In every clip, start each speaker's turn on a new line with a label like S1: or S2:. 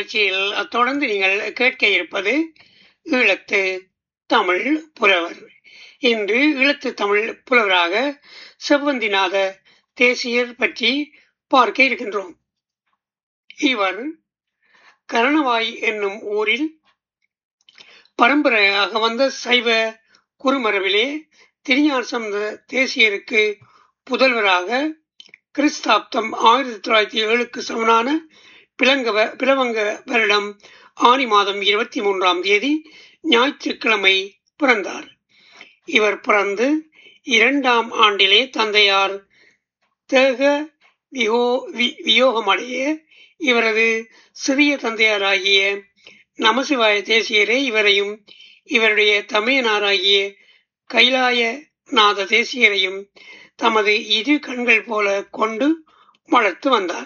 S1: நிகழ்ச்சியில் தொடர்ந்து நீங்கள் கேட்க இருப்பது ஈழத்து தமிழ் புலவர் இன்று ஈழத்து தமிழ் புலவராக செவ்வந்திநாத தேசியர் பற்றி பார்க்க இருக்கின்றோம் இவர் கரணவாய் என்னும் ஊரில் பரம்பரையாக வந்த சைவ குருமரபிலே திருஞான சம்பந்த தேசியருக்கு புதல்வராக கிறிஸ்தாப்தம் ஆயிரத்தி தொள்ளாயிரத்தி ஏழுக்கு சமனான பிளங்கவ பிளவங்க வருடம் ஆனி மாதம் இருபத்தி மூன்றாம் தேதி ஞாயிற்றுக்கிழமை பிறந்தார் இவர் பிறந்து இரண்டாம் ஆண்டிலே தந்தையார் தேக வியோ வி- வியோகமடைய இவரது சிறிய தந்தையாராகிய நமசிவாய தேசியரே இவரையும் இவருடைய தமையனாராகிய கைலாயநாத தேசியரையும் தமது இரு கண்கள் போல கொண்டு வளர்த்து வந்தார்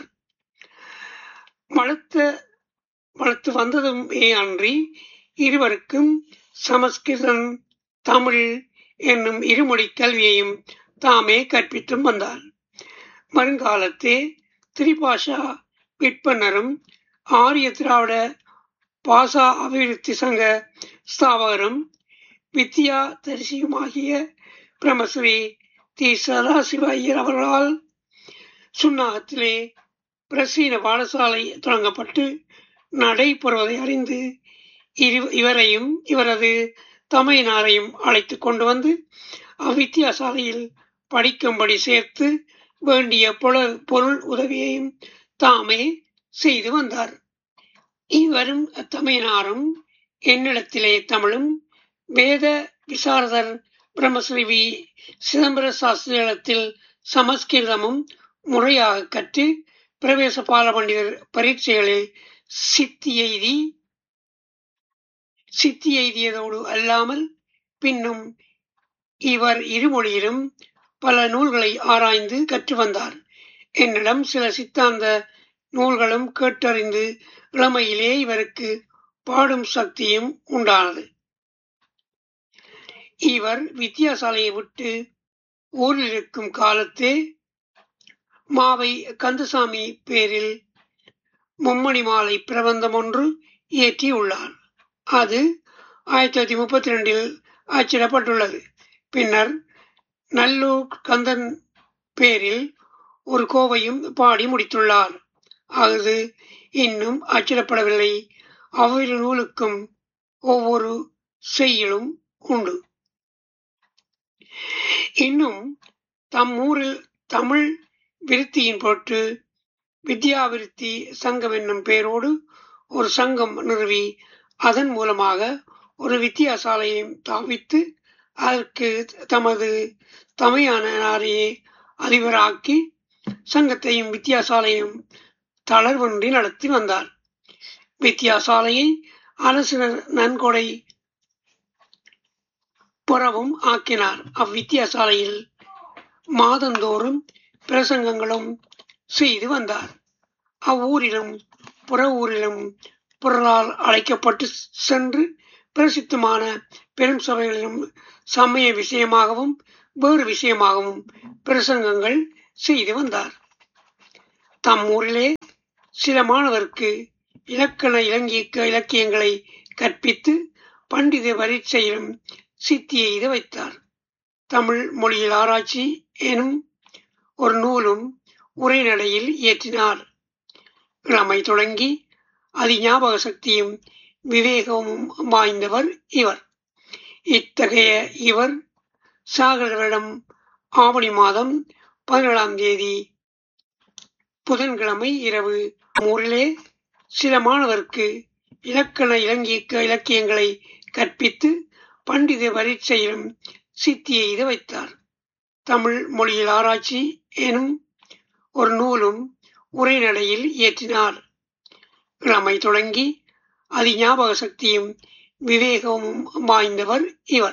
S1: வளர்த்த வளர்த்து வந்ததும் அன்றி இருவருக்கும் சமஸ்கிருதம் தமிழ் என்னும் இருமொழி கல்வியையும் தாமே கற்பித்தும் வந்தார் வருங்காலத்தே திரிபாஷா விற்பனரும் ஆரிய திராவிட பாசா அபிவிருத்தி சங்க ஸ்தாபகரும் வித்யா தரிசியுமாகிய பிரமஸ்ரீ தி சதாசிவ ஐயர் அவர்களால் சுன்னாகத்திலே பிரசீன பாடசாலை தொடங்கப்பட்டு நடைபெறுவதை அறிந்து இரு- இவரையும் இவரது தமையனாரையும் அழைத்துக் கொண்டு வந்து அவ்வித்தியாசாலையில் படிக்கும்படி சேர்த்து வேண்டிய பொருள் பொருள் உதவியையும் தாமே செய்து வந்தார் இவரும் தமையனாரும் என்னிடத்திலே தமிழும் வேத விசாரதர் பிரம்மஸ்ரீ வி. சிதம்பர சாஸ்திரியிடத்தில் சமஸ்கிருதமும் முறையாக கற்று பிரவேச பால பண்டிதர் பரீட்சைகளில் சித்தி எய்தி சித்தி எய்தியதோடு அல்லாமல் பின்னும் இவர் இருமொழியிலும் பல நூல்களை ஆராய்ந்து கற்று வந்தார் என்னிடம் சில சித்தாந்த நூல்களும் கேட்டறிந்து இளமையிலே இவருக்கு பாடும் சக்தியும் உண்டானது இவர் வித்தியாசாலையை விட்டு ஊரில் இருக்கும் காலத்தே மாவை கந்தசாமி பேரில் மும்மணி மாலை பிரபந்தம் ஒன்று இயற்றியுள்ளார் அது ஆயிரத்தி தொள்ளாயிரத்தி முப்பத்தி ரெண்டில் அச்சிடப்பட்டுள்ளது பின்னர் நல்லூர் கந்தன் பேரில் ஒரு கோவையும் பாடி முடித்துள்ளார் அது இன்னும் அச்சிடப்படவில்லை அவ்விரு நூலுக்கும் ஒவ்வொரு செய்யுளும் உண்டு இன்னும் தம் ஊரில் தமிழ் விருத்தியின் பொருட்டு வித்யாவிருத்தி சங்கம் என்னும் பெயரோடு ஒரு சங்கம் நிறுவி அதன் மூலமாக ஒரு வித்தியாசாலையையும் தாவித்து அதற்கு தமது தமையானாரையே அதிபராக்கி சங்கத்தையும் வித்தியாசாலையும் தளர்வின்றி நடத்தி வந்தார் வித்தியாசாலையை அரசினர் நன்கொடை புறவும் ஆக்கினார் அவ்வித்தியாசாலையில் மாதந்தோறும் பிரசங்கங்களும் செய்து வந்தார் அவ்வூரிலும் புற ஊரிலும் பிறரால் அழைக்கப்பட்டு சென்று பிரசித்தமான பெரும் சபைகளிலும் சமய விஷயமாகவும் வேறு விஷயமாகவும் பிரசங்கங்கள் செய்து வந்தார் தம் ஊரிலே சில மாணவருக்கு இலக்கண இலங்கிய இலக்கியங்களை கற்பித்து பண்டித பரீட்சையிலும் சித்தி எய்து வைத்தார் தமிழ் மொழியில் ஆராய்ச்சி எனும் ஒரு நூலும் உரைநடையில் இயற்றினார் இளமை தொடங்கி அதி ஞாபக சக்தியும் விவேகமும் வாய்ந்தவர் இவர் இத்தகைய இவர் சாகரிடம் ஆவணி மாதம் பதினேழாம் தேதி புதன்கிழமை இரவு ஊரிலே சில மாணவருக்கு இலக்கண இலங்கிய இலக்கியங்களை கற்பித்து பண்டித பரீட்சையிலும் சித்தி எய்து வைத்தார் தமிழ் மொழியில் ஆராய்ச்சி எனும் ஒரு நூலும் உரைநடையில் இயற்றினார் இளமை தொடங்கி அதி ஞாபக சக்தியும் விவேகமும் வாய்ந்தவர் இவர்